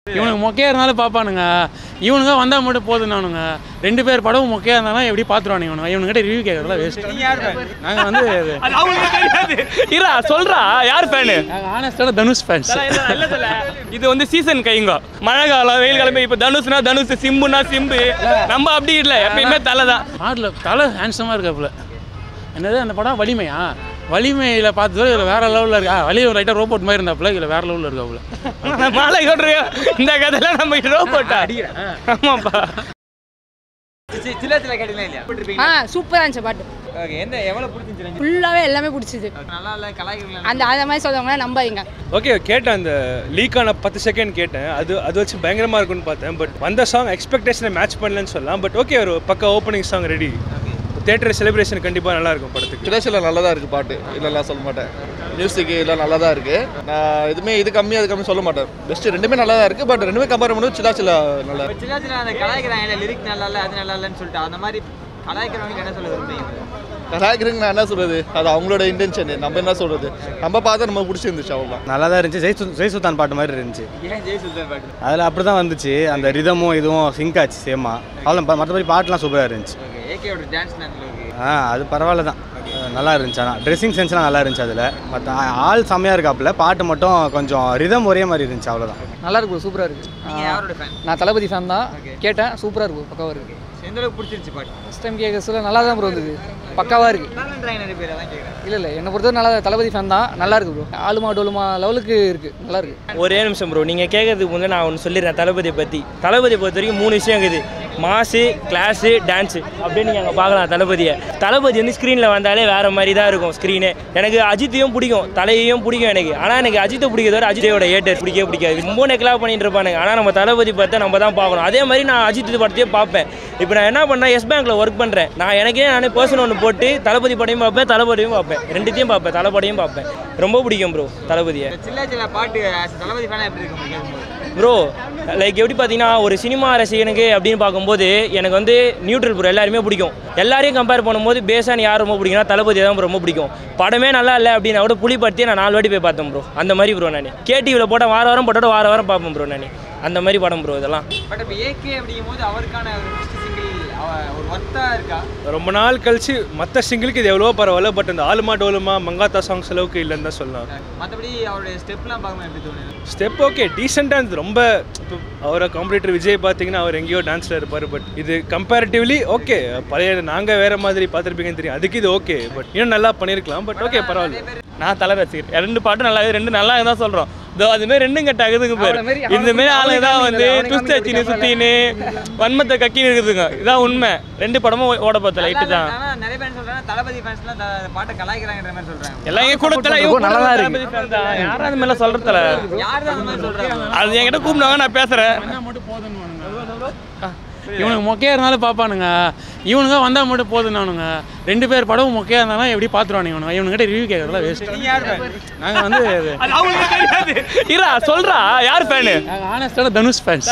இவனுக்கு மொக்கையாக இருந்தாலும் பார்ப்பானுங்க இவனுங்க வந்தால் மட்டும் போதுனானுங்க ரெண்டு பேர் படமும் மொக்கையாக இருந்தாலும் எப்படி பார்த்துருவானுங்க இவனுங்க இவனுங்கிட்ட ரிவ்யூ கேட்கறதுல வேஸ்ட் நாங்கள் வந்து அது அவங்களுக்கு தெரியாது இரா சொல்றா யார் ஃபேனு நாங்கள் ஆனஸ்டான தனுஷ் ஃபேன்ஸ் இது வந்து சீசன் கைங்க மழை காலம் வெயில் காலம் இப்போ தனுஷ்னா தனுஷ் சிம்புனா சிம்பு நம்ம அப்படி இல்லை எப்பயுமே தலை தான் ஆட்டில் தலை ஹேண்ட்ஸமாக இருக்காப்புல என்னது அந்த படம் வலிமையா வலிமையில் பார்த்ததோ இதில் வேற லெவலில் இருக்கா வலிமை லைட்டாக ரோபோட் மாதிரி இருந்தாப்புல இதில் வேற லெவலில் இருக்காப்புல மாலை சொல்றியா இந்த கதையில நம்ம ரோபோட்டா ஆமாப்பா சில சில கேட்டீங்களா இல்லையா ஆ சூப்பராக இருந்துச்சு பாட்டு ஓகே என்ன எவ்வளோ பிடிச்சிருந்துச்சு ஃபுல்லாகவே எல்லாமே பிடிச்சிது நல்லா இல்லை கலாய்க்கலாம் அந்த அந்த மாதிரி சொல்றவங்களாம் நம்பாதீங்க ஓகே கேட்டேன் அந்த லீக் ஆன பத்து செகண்ட் கேட்டேன் அது அது வச்சு பயங்கரமாக இருக்கும்னு பார்த்தேன் பட் வந்த சாங் எக்ஸ்பெக்டேஷனை மேட்ச் பண்ணலன்னு சொல்லலாம் பட் ஓகே ஒரு பக்க opening song ready theatre celebration கண்டிப்பாக நல்லா இருக்கும் படத்துக்கு சுரேஷில் நல்லா தான் இருக்குது பாட்டு இல்லைலாம் சொல்ல மாட்டேன் மியூசிக் எல்லாம் நல்லா தான் இருக்குது நான் எதுவுமே இது கம்மி அது கம்மி சொல்ல மாட்டேன் பெஸ்ட்டு ரெண்டுமே நல்லா தான் இருக்குது பட் ரெண்டுமே கம்பேர் பண்ணும்போது சிலா சில நல்லா இப்போ சின்ன சின்ன அந்த கலாய்க்கிறாங்க இல்லை லிரிக் நல்லா இல்லை அது நல்லா இல்லைன்னு சொல்லிட்டு அந்த மாதிரி கலாய்க்கிறவங்களுக்கு என்ன சொல்ல விரும்புறீங்க கலாய்க்கிறதுக்கு நான் என்ன சொல்கிறது அது அவங்களோட இன்டென்ஷன் நம்ம என்ன சொல்கிறது நம்ம பார்த்தா நம்ம பிடிச்சிருந்துச்சு அவ்வளோதான் நல்லா தான் இருந்துச்சு ஜெய் சு- ஜெய் சுல்தான் பாட்டு மாதிரி இருந்துச்சு ஏன் ஜெய் சுல்தான் பாட்டு அதில் அப்படி தான் வந்துச்சு அந்த ரிதமும் இதுவும் சிங்க் ஆச்சு சேமா அவ்வளோ மற்றபடி பாட்டுலாம் சூப்பராக இருந்துச்சு ஓகே ஏகேவோட டான்ஸ் நேரத்தில் ஓகே ஆ அது பரவாயில்ல தான் நல்லா இருந்துச்சு ஆனால் ட்ரெஸ்ஸிங் சென்ஸ்லாம் நல்லா இருந்துச்சு அதில் மற்ற ஆள் செம்மையாக இருக்காப்புல பாட்டு மட்டும் கொஞ்சம் ரிதம் ஒரே மாதிரி இருந்துச்சு அவ்வளோதான் நல்லா இருக்கு ப்ரோ சூப்பராக இருக்கு நீங்கள் யாரோட ஃபேன் நான் தளபதி ஃபேன் தான் Okay. கேட்டேன் சூப்பராக இருக்கு பக்காவாக இருக்கு எந்த அளவுக்கு பிடிச்சிருச்சு பாட்டு ஃபஸ்ட் டைம் கேட்க சொல்ல நல்லா தான் ப்ரோ இருந்தது பக்காவாக இருக்கு நல்லான்றாங்க நிறைய பேர் அதான் கேட்குறேன் இல்லை இல்லை என்னை பொறுத்தவரை நல்லா தளபதி ஃபேன் தான் நல்லா இருக்கு ப்ரோ ஆளுமா டோலுமா லெவலுக்கு இருக்கு நல்லா இருக்கு ஒரே நிமிஷம் ப்ரோ நீங்கள் கேட்கறதுக்கு முன்னே நான் ஒன்று சொல்லிடுறேன் தளபதியை பற்றி தளபதியை பொறுத்த வரைக்கும் மூணு விஷயம் இருக்குது மாசு கிளாஸு டான்ஸு அப்படின்னு நீங்கள் அங்கே பார்க்கலாம் தளபதியை தளபதி வந்து ஸ்க்ரீனில் வந்தாலே வேறு மாதிரி தான் இருக்கும் ஸ்க்ரீனே எனக்கு அஜித்தையும் பிடிக்கும் தலையையும் பிடிக்கும் எனக்கு ஆனால் எனக்கு அஜித்தை பிடிக்கிறத விட அஜித்தோட ஏட்டர் பிடிக்கவே பிடிக்காது ரொம்ப நெக்கலாக பண்ணிட்டு இருப்பானுங்க ஆனால் நம்ம தளபதி பார்த்தா நம்ம தான் பார்க்கணும் அதே மாதிரி நான் அஜித் படத்தையே பார்ப்பேன் இப்போ நான் என்ன பண்ணேன் எஸ் பேங்க்கில் ஒர்க் பண்ணுறேன் நான் எனக்கே நானே பர்சன் ஒன்று போட்டு தளபதி படையும் பார்ப்பேன் தளபதியும் பார்ப்பேன் ரெண்டுத்தையும் பார்ப்பேன் தளபதியும் பார்ப்பேன் ரொம்ப பிடிக்கும் ப்ரோ தளபதியை சின்ன சின்ன பாட்டு as தளபதி ஃபேனாக எப்படி இருக்கு உங்களுக்கு கேட்கும்போது ப்ரோ லைக் எப்படி பார்த்தீங்கன்னா ஒரு சினிமா ரசிகனுக்கு அப்படின்னு பார்க்கும்போது எனக்கு வந்து நியூட்ரல் ப்ரோ எல்லாருமே பிடிக்கும் எல்லாரையும் கம்பேர் பண்ணும்போது பேசான யார் ரொம்ப பிடிக்கும்னா தளபதி தான் bro ரொம்ப பிடிக்கும் படமே நல்லா இல்லை அப்படின்னா கூட புலி படுத்தி நான் நாலு வாட்டி போய் பார்த்தேன் ப்ரோ அந்த மாதிரி ப்ரோ நான் கேடிவியில் போட்டால் வார வாரம் போட்டோட வார வாரம் பார்ப்பேன் ப்ரோ நான் அந்த மாதிரி படம் ப்ரோ இதெல்லாம் பட் இப்போ ஏகே அப்படிங்கும் போது அவருக்கான ஒரு ஃபஸ்ட் சிங்கிள் ஒரு ஒர்த்தாக இருக்கா ரொம்ப நாள் கழிச்சு மற்ற சிங்கிளுக்கு இது எவ்வளவோ பரவாயில்ல பட் அந்த ஆலுமா டோலுமா மங்காத்தா சாங்ஸ் அளவுக்கு இல்லைன்னு தான் சொல்லலாம் மற்றபடி அவருடைய ஸ்டெப்லாம் பார்க்கும்போது எப்படி தோணுது ஸ்டெப் ஓகே டீசெண்டாக இருந்தது ரொம்ப இப்போ அவரை காம்படிட்டர் விஜய் பார்த்தீங்கன்னா அவர் எங்கேயோ டான்ஸில் இருப்பார் பட் இது கம்பேரிட்டிவ்லி ஓகே பழைய நாங்கள் வேற மாதிரி பார்த்துருப்பீங்கன்னு தெரியும் அதுக்கு இது ஓகே பட் இன்னும் நல்லா பண்ணியிருக்கலாம் பட் ஓகே பரவாயில்ல நான் தலை ரசிகர் ரெண்டு பாட்டும் நல்லா இருக்குது ரெண்டு நல்லா தான் சொல்கிறோம் இதோ அதுமாரி ரெண்டும் கட்ட ஆகுதுங்க பேர் அவனை மாரி இந்த மாரி அவனை ஆளுங்க தான் காமிக்கல, வந்து அவனை ட்விஸ்ட் காமிக்க அச்சின்னு தேவையில்ல. சுற்றின்னு வன்மத்தை கக்கின்னு இருக்குதுங்க இதான் உண்மை ரெண்டு படமும் ஓட பார்த்த லைட்டு தான் ஆனால் நிறைய பேர் சொல்கிறாங்க தளபதி ஃபேன்ஸ்லாம் த- பாட்டை கலாய்க்கிறாங்கன்ற மாதிரி சொல்கிறாங்க எல்லாம் எங்க கூட தலை support நல்லா தான் இருக்கு. தளபதி fan தான். யாரும் அந்த மாதிரிலாம் சொல்றது தல யார் தான் அந்த மாதிரி சொல்கிறாங்க அது என்கிட்ட கூப்பிடுவாங்க நான் பேசுறேன் மட்டும் போதுன்னு இவனுக்கு மொக்கையாக இருந்தாலும் பார்ப்பானுங்க இவனுங்க வந்தால் மட்டும் போதுனானுங்க ரெண்டு பேர் படமும் மொக்கையாக இருந்தாலும் எப்படி பார்த்துருவானுங்க இவனுங்க இவனுங்கிட்ட ரிவ்யூ கேட்கறதுல வேஸ்ட் நீங்கள் யார் fan? நாங்கள் வந்து அது அவங்களுக்கு தெரியாது இரா சொல்றா யார் ஃபேனு நாங்கள் ஆனஸ்டான தனுஷ் ஃபேன்ஸ்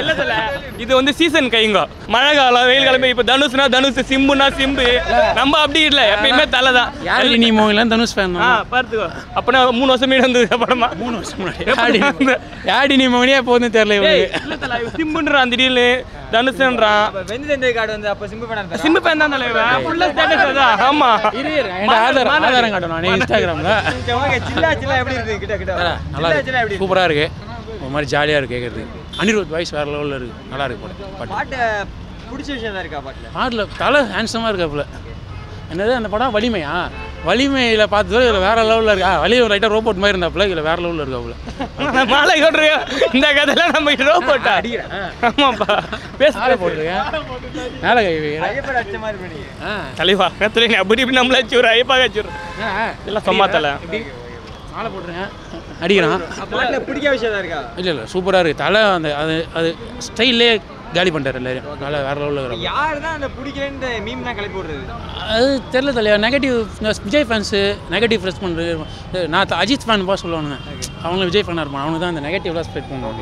இது வந்து சீசன் கைங்க மழை காலம் வெயில் காலம் இப்போ தனுஷ்னா தனுஷ் சிம்புனா சிம்பு நம்ம அப்படி இல்லை எப்பயுமே தலை தான் யார் நீ மோகன்லாம் தனுஷ் ஃபேன் ஆ பார்த்துக்கோ அப்பனா மூணு வருஷம் மீன் வந்தது படமா மூணு வருஷம் முன்னாடி யாடி நீ மோகனியே போகுதுன்னு தெரியல ஏய், இவனுக்கு இல்ல தல, இவன் சிம்புன்றான் திடீர்னு தனுஷ்ன்றான் அப்போ வெந்து தந்தை கார்டு வந்து அப்போ சிம்பு ஃபேனாக இருந்தா சிம்பு ஃபேன் தான் தலைவன் ஃபுல்லா ஸ்டேட்டஸ் அதான் ஆமா என்கிட்ட ஆதாரம் ஆதாரம் காட்டணும் நான் இன்ஸ்டாகிராமில் ஓகே சில்லா சில்லா எப்படி இருக்கு கிட்ட கிட்ட நல்லா சில்லா சில்லா எப்படி இருக்கு சூப்பராக இருக்கு ஒரு மாதிரி ஜாலியாக இருக்கு கேட்குறதுக்கு அனிருத் வாய்ஸ் வேறு லெவலில் இருக்கு நல்லா இருக்கு படம் பாட்டு பாட்டு பிடிச்ச விஷயம் தான் இருக்கா பாட்டில் பாட்டில் தலை ஹேண்ட்ஸமாக இருக்காப்புல என்னது அந்த படம் வலிமையா வலிமையில் பார்த்ததோ இதில் வேற லெவலில் இருக்கா வலி லைட்டாக ரோபோட் மாதிரி இருந்தாப்புல இதில் வேற லெவலில் இருக்காப்புல மாலை சொல்றியா இந்த கதையில நம்ம ரோபோட்டா ஆமாப்பா பேச மேலே போட்டிருக்கேன் மேலே கை வைக்கிறேன் ஐயப்பர் அடிச்ச மாதிரி பண்ணி ஆ தலைவா கத்துல நீ அப்படி இப்படி நம்மள வச்சு ஐயப்பா வச்சு ஆ, எல்லாம் சும்மா தலை மாலை போட்டிருக்கேன் அடிக்கிறான் பாட்டில் பிடிக்க விஷயம் தான் இருக்கா இல்லை இல்லை சூப்பராக இருக்குது தலை அந்த அது அது ஸ்டைல்லே காலி பண்ணிட்டார் எல்லாரையும் நல்லா வேற லெவலில் இருக்கிறாங்க யார் தான் அந்த பிடிக்கலன்னு மீம் தான் கிளப்பி விடுறது அது தெரில தலையா negative Vijay fans negative rest பண்ணுறது நான் த- அஜித் ஃபேன் போக சொல்லுவானுங்க அவங்களும் விஜய் ஃபேனாக இருப்பான் அவனுக்கு தான் அந்த நெகட்டிவ்லாம் ஸ்ப்ரெட் பண்ணுவாங்க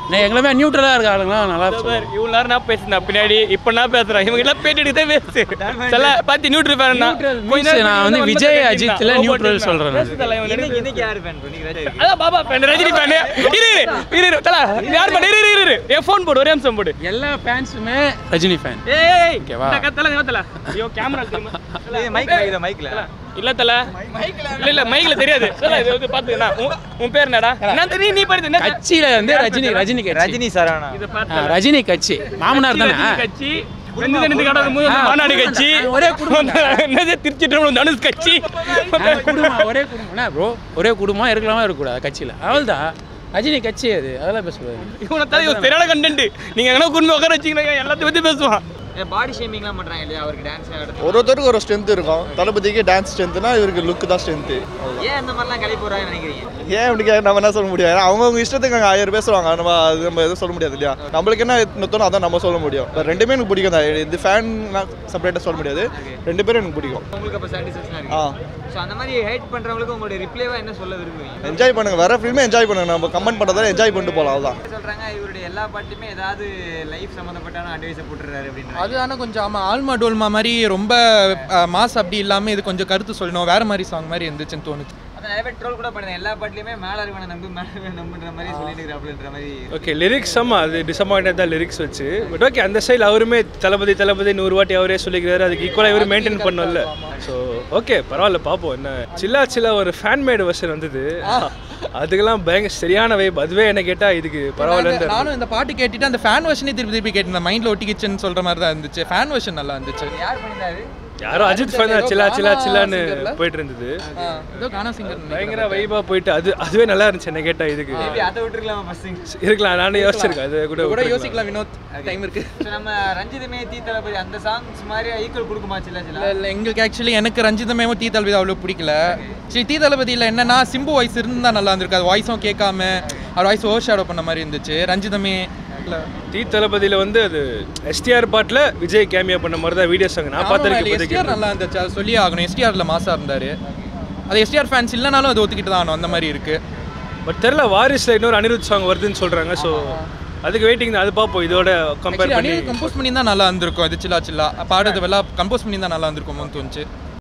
நான் எங்களுமே நியூட்ரலாக இருக்க ஆளுங்களாம் நல்லா சார் இவ்வளோ நேரம் நான் பேசுனேன் பின்னாடி இப்போ நான் பேசுகிறேன் இவங்க எல்லாம் பேட்டி எடுக்கதே பேசு சொல்ல பார்த்து நியூட்ரல் ஃபேன் means நான் வந்து விஜய், அஜித்ல neutral சொல்றேன் நான். இன்னைக்கு இன்னைக்கு யார் ஃபேன் நீங்க ரஜினி அதான் பாபா ஃபேன் ரஜினி ஃபேன் இரு இரு, இரு இரு தல யார் ஃபேன் இரு இரு, இரு இரு என் ஃபோன் போடு ஒரே நிமிஷம் போடு எல்லா ஃபேன்ஸுமே ரஜினி ஃபேன் ஏய் ஓகேவா? இந்த கத்தல கத்தல ஐயோ கேமரா தெரியுமா மைக் மைக் மைக்ல இல்ல தல இல்ல இல்ல மைக்ல தெரியாது தல இது வந்து பாத்து நான் உன்- உன் பேர் என்னடா என்ன தெரியும் நீ படித்து என்ன கட்சியில வந்து ரஜினி ரஜினி கட்சி ரஜினி சரவணா இத ஆ, பாத்து ரஜினி கட்சி மாமனார் தானே ரஜினி கட்சி வெந்து தணிந்து கடந்த மூணு ஆ, மாநாடு கட்சி ஒரே குடும்பம் என்னது திருச்சிட்டு தனுஷ் கட்சி ஆ, குடும்பம் ஒரே குடும்பம் என்ன ப்ரோ ஒரே குடும்பம் இருக்கலாமா இருக்கக்கூடாது கட்சியில் அவள்தான் ரஜினி கட்சி அது அதெல்லாம் பேசக்கூடாது இவனை தலை ஒரு சரியான கண்டென்ட் நீங்க எங்கன்னா குடும்பம் உட்கார வச்சீங்கன்னா எல்லாத்தையும் பத்தி பேசுவான் பாடி ஷேமிங்லாம் பண்றாங்க இல்லையா அவருக்கு டான்ஸ் ஆடுறது ஒரு ஒருத்தருக்கு ஒரு ஸ்ட்ரென்த் இருக்கும் தளபதிக்கு டான்ஸ் ஸ்ட்ரென்த்னா இவருக்கு லுக் தான் ஸ்ட்ரென்த்து ஏன் இந்த மாதிரிலாம் கிளப்பி போறாங்கன்னு நினைக்கிறீங்க ஏன் இப்படி கே- நம்ம என்ன சொல்ல முடியாது ஏன்னா அவங்கவுங்க இஷ்டத்துக்கு அங்கே ஆயிரம் பேசுவாங்க நம்ம அது நம்ம எதுவும் சொல்ல முடியாது இல்லையா நம்மளுக்கு என்ன தோணும் அதான் நம்ம சொல்ல முடியும் இப்ப ரெண்டுமே எனக்கு பிடிக்கும் தான் இது ஃபேன் செப்பரேட்டாக சொல்ல முடியாது ரெண்டு பேரும் எனக்கு பிடிக்கும் உங்களுக்கு அப்போ சாட்டிஸ்ஃபேக்ஷனாக ஆ இருக்கு ஸோ அந்த மாதிரி ஹேட் பண்றவங்களுக்கு உங்களுடைய ரிப்ளைவா என்ன சொல்ல விரும்புவீங்க என்ஜாய் பண்ணுங்க வர ஃபில்மே என்ஜாய் பண்ணுங்க நம்ம கமெண்ட் பண்ணுறதால என்ஜாய் பண்ணிட்டு போகலாம் அதுதான் சொல்றாங்க இவருடைய எல்லா பாட்டுமே ஏதாவது லைஃப் சம்மந்தப்பட்டான அட்வைஸை போட்டுறாரு அப்படின்ற அது ஆனால் கொஞ்சம் ஆமாம் ஆல்மா டோல்மா மாதிரி ரொம்ப மாஸ் அப்படி இல்லாமல் இது கொஞ்சம் கருத்து சொல்லணும் வேற மாதிரி சாங் மாதிரி இருந்துச்சுன்னு தோணுச்சு அதை நிறைய பேர் ட்ரோல் கூட பண்ணுங்க எல்லா பாட்டுலையுமே மேல இருக்கவனை நம்பு மேல இருக்கவனை நம்புன்ற மாதிரி சொல்லிட்டு இருக்கிறாப்புன்ற மாதிரி ஓகே லிரிக்ஸ் ஆமாம் அது டிசப்பாயிண்டட் தான் லிரிக்ஸ் வச்சு பட் ஓகே அந்த ஸ்டைல் அவருமே தளபதி தளபதி நூறு வாட்டி அவரே சொல்லிக்கிறாரு அதுக்கு ஈக்குவலாக இவர் மெயின்டைன் பண்ணல ஸோ ஓகே பரவாயில்ல பார்ப்போம் என்ன சில்லா சில்லா ஒரு ஃபேன் மேடு வெர்ஷன் வந்தது அதுக்கெல்லாம் பயங்கர சரியான வைப் அதுவே என்ன கேட்டால் இதுக்கு பரவாயில்ல நானும் இந்த பாட்டு கேட்டுட்டு அந்த ஃபேன் வெர்ஷனே திருப்பி திருப்பி கேட்டிருந்தேன் மைண்டில் ஒட்டிக்கிச்சுன்னு சொல்கிற மாதிரி தான் இருந்துச்சு ஃபேன் வெர்ஷன் நல்லா இருந்துச்சு யார் பண்ணியிருந்தாரு யாரோ அஜித் ஃபேன் தான் சில்லா சில்லா சில்லான்னு போயிட்டு இருந்தது ஆ, ஏதோ கானா சிங்கர் பயங்கர வைபாக போயிட்டு அது அதுவே நல்லா இருந்துச்சு என்ன கேட்டால் இதுக்கு மேபி அதை விட்டுருக்கலாமா ஃபர்ஸ்ட் இருக்கலாம் நானே யோசிச்சிருக்கேன் அது கூட கூட விட்டுருக்கலாம். யோசிக்கலாம் வினோத் டைம் இருக்கு ஸோ நம்ம ரஞ்சிதமே தீ தளபதி அந்த சாங்ஸ் மாதிரி ஈக்குவல் கொடுக்குமா சில்ல சில்ல இல்ல, இல்ல எங்களுக்கு ஆக்சுவலி எனக்கு ரஞ்சிதமேவும் தீ தளபதி அவ்வளோ பிடிக்கல சரி தீ தளபதியில் என்னன்னா சிம்பு வாய்ஸ் இருந்தால் நல்லா இருந்திருக்கு அது வாய்ஸும் கேட்காம அவர் வாய்ஸ் ஓவர் ஷேடோ பண்ண மாதிரி இருந்துச்சு ரஞ்சிதமே இல்லை தீ தளபதியில் வந்து அது எஸ்டிஆர் பாட்டில் விஜய் கேமியா பண்ண மாதிரி தான் வீடியோ சாங் நான் பார்த்துருக்கேன் இப்போதைக்கு எஸ்டிஆர் நல்லா இருந்துச்சு அது சொல்லி ஆகணும் எஸ்டிஆரில் மாசா இருந்தார் அது எஸ்டிஆர் ஃபேன்ஸ் இல்லைனாலும் அது ஒத்துக்கிட்டு தான் ஆகணும் அந்த மாதிரி இருக்கு பட் தெரில வாரிஸில் இன்னொரு அனிருத் சாங் வருதுன்னு சொல்கிறாங்க ஸோ அதுக்கு வெயிட்டிங் தான் அது பார்ப்போம் இதோட கம்பேர் பண்ணி கம்போஸ் பண்ணி தான் நல்லா இருந்திருக்கும் இது சில்லா சில்லா பாடுறது வெள்ளா கம்போஸ் பண்ணி தான் நல்லா இருந்திருக்குமோன்னு தோணுச்சு